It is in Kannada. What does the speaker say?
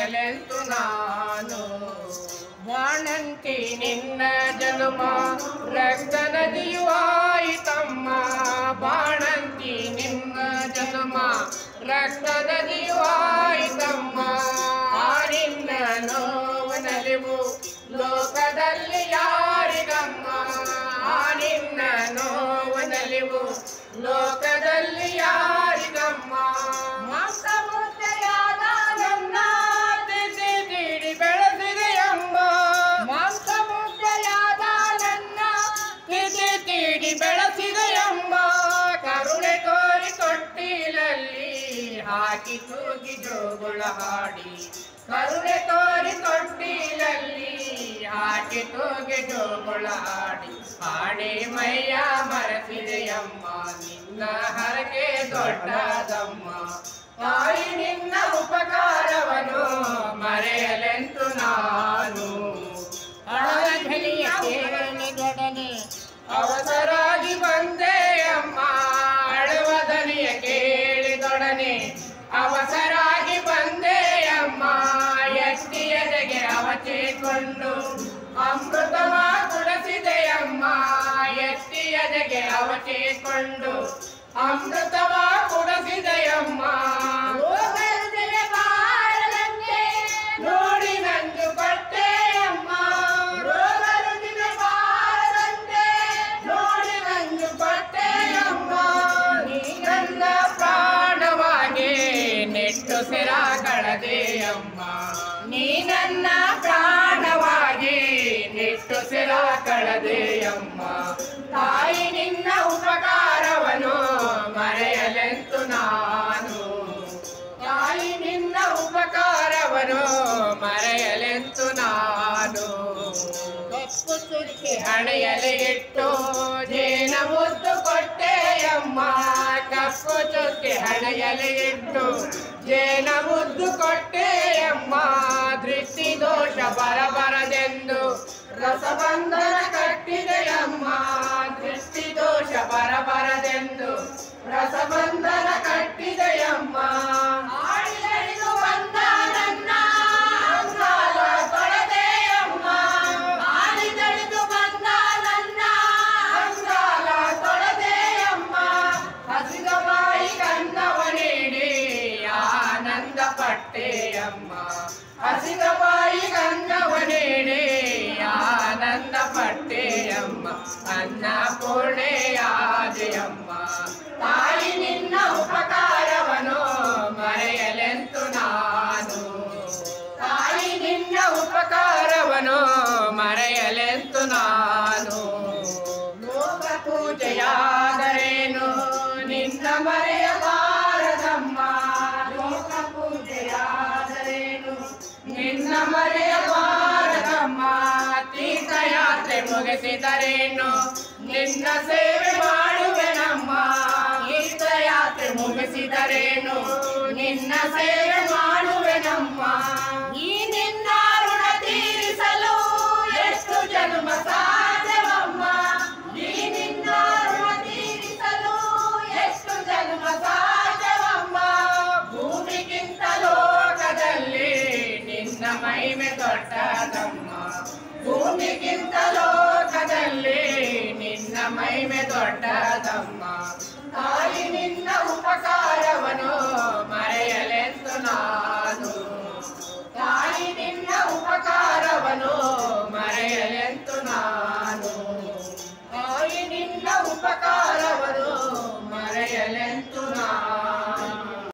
ಮರೆಯಲೆಂತು ನಾನು ಬಾಣಂತಿ ನಿನ್ನ ಜನುಮ ರಕ್ತ ನದಿಯು ಆಯಿತಮ್ಮ ಬಾಣಂತಿ ನಿನ್ನ ಜನುಮ ರಕ್ತ ನದಿಯು ಆಯಿತಮ್ಮ ಆ ನಿನ್ನ ನೋವು ನಲಿವು ಲೋಕದಲ್ಲಿ ಯಾರಿಗಮ್ಮ ಆ ನಿನ್ನ ನೋವು ನಲಿವು ಲೋಕದಲ್ಲಿ ಯಾರಿಗಮ್ಮ ಮಾಂಸ ಮುದ್ದೆಯಾದ ನನ್ನ ತಿಥಿ ತೀಡಿ ಬೆಳೆಸಿದೆಯಮ್ಮ ಮಾಂಸ ಮುದ್ದೆಯಾದ ನನ್ನ ತಿಥಿ ತೀಡಿ ಬೆಳೆಸಿದೆಯಮ್ಮ ಕರುಣೆ ತೋರಿ ತೊಟ್ಟಿಲಲ್ಲಿ ಹಾಕಿ ತೂಗಿ ಜೋಗುಳ ಹಾಡಿ ಕರುಣೆ ತೋರಿ ತೊಟ್ಟಿಲಲ್ಲಿ ಹಾಕಿ ತೂಗಿ ಜೋಗುಳ ಹಾಡಿ ಹಾಡಿ ಮೈಯ ಮರೆಸಿದೆಯಮ್ಮ ನಿನ್ನ ಹರಕೆ ದೊಡ್ಡದಮ್ಮ ತಾಯಿ ನಿನ್ನ ಉಪಕಾರವನು ಮರೆಯಲೆಂತು ನಾನು ಹಳಗಲಿಯ ಕೇಳಿದೊಡನೆ ಅವಸರಾಗಿ ಬಂದೆ ಅಮ್ಮ ಅಳುವ ದನಿಯ ಕೇಳಿದೊಡನೆ ಅವಸರಾಗಿ ಬಂದೆ ಅಮ್ಮ ಎತ್ತಿಯದೆಗೆ ಅವಚಿಕೊಂಡು ಅಮೃತವ ಕುಡಿಸಿದೆಯಮ್ಮ ಎತ್ತಿಯದೆಗೆ ಅವಚಿಕೊಂಡು ಅಮೃತವ ಕುಡಿಸಿದೆಯಮ್ಮ ರೋಗರುದಿನ ಬಾರದಂತೆ ನೋಡಿ ನಂಜು ಕೊಟ್ಟೆಯಮ್ಮ ರೋಗರುದಿನ ಬಾರದಂತೆ ನೋಡಿ ನಂಜು ಕೊಟ್ಟೆಯಮ್ಮ ನೀ ನನ್ನ ಪ್ರಾಣವಾಗಿ ನೆಟ್ಟು ಸಿರ ಕಳದೆಯಮ್ಮ ನೀ ನನ್ನ ಪ್ರಾಣವಾಗಿ ನೆಟ್ಟು ಸಿರ ಕಳದೆಯಮ್ಮ ತಾಯಿ ನಿನ್ನ ಉಪಕಾರವನು ಮರೆಯಲೆಂತು ನಾನು ತಾಯಿ ನಿನ್ನ ಉಪಕಾರವನು ಮರೆಯಲೆಂತು ನಾನು ಕಪ್ಪು ಚುಕ್ಕೆ ಹಣೆಯಲೆ ಇಟ್ಟು ಜೇನ ಮುದ್ದು ಕೊಟ್ಟೆಯಮ್ಮ ಕಪ್ಪು ಚುಕ್ಕೆ ಹಣೆಯಲೆ ಇಟ್ಟು ಜೇನ ಮುದ್ದು ಕೊಟ್ಟೆಯಮ್ಮ ದೃಷ್ಟಿ ದೋಷ ಬರಬರದೆಂದು ರಸಬಂಧನ ಕಟ್ಟಿದೆಯಮ್ಮ ದೃಷ್ಟಿ ದೋಷ ಬರಬರದೆಂದು ರಸಬಂಧನ ಕಟ್ಟಿದೆಯಮ್ಮ ಆಳಿದಳಿದು ಬಂದ ನನ್ನ ಅಂಗಾಲ ತೊಳೆದೆಯಮ್ಮ ಆಳಿದಳಿದು ಬಂದ ನನ್ನ ಅಂಗಾಲ ತೊಳೆದೆಯಮ್ಮ ಹಸಿದ ಬಾಯಿ ಕನ್ನವ ನೀಡಿ ಆನಂದ ಪಟ್ಟೆಯಮ್ಮ ಹಸಿದ ಬಾಯಿ ಕನ್ನವ ನೀಡಿ ಆನಂದ ಪಟ್ಟೆಯಮ್ಮ ಅನ್ನ ಪೂರ್ಣೆಯಾದೆಯಮ್ಮ ತಾಯಿ ನಿನ್ನ ಉಪಕಾರವನು ಮರೆಯಲೆಂತು ನಾನು ತಾಯಿ ನಿನ್ನ ಉಪಕಾರವನು ಮರೆಯಲೆಂತು ನಾನು ಲೋಕ ಪೂಜೆಯಾದರೇನು ನಿನ್ನ ಮರೆಯಬಾರದಮ್ಮ ಲೋಕ ಪೂಜೆಯಾದರೇನು ನಿನ್ನ ಮರೆಯಬಾರದಮ್ಮ ತೀರ್ಥಯಾತ್ರೆ ಮುಗಿಸಿದರೇನು ನಿನ್ನ ಸೇವೆ ಮಾಡುವೆನಮ್ಮ ತೀರ್ಥಯಾತ್ರೆ ಮುಗಿಸಿದರೇನು ನಿನ್ನ ಸೇವೆ ಮಾಡುವೆನಮ್ಮ ಈ ನಿನ್ನ ಋಣ ತೀರಿಸಲು ಎಷ್ಟು ಜನ್ಮ ಸಾಧ್ಯವಮ್ಮ ಈ ನಿನ್ನ ಋಣ ತೀರಿಸಲು ಎಷ್ಟು ಜನ್ಮ ಸಾಧ್ಯವಮ್ಮ ಭೂಮಿಗಿಂತ ಲೋಕದಲ್ಲಿ ನಿನ್ನ ಮಹಿಮೆ ದೊಡ್ಡದಮ್ಮ ಭೂಮಿಗಿಂತ ಲೋಕದಲ್ಲಿ ನಿನ್ನ ಮಹಿಮೆ ದೊಡ್ಡದಮ್ಮ ತಾಯಿ ನಿನ್ನ ಉಪಕಾರವನು ಮರೆಯಲೆಂದು ನಾನು ತಾಯಿ ನಿನ್ನ ಉಪಕಾರವನು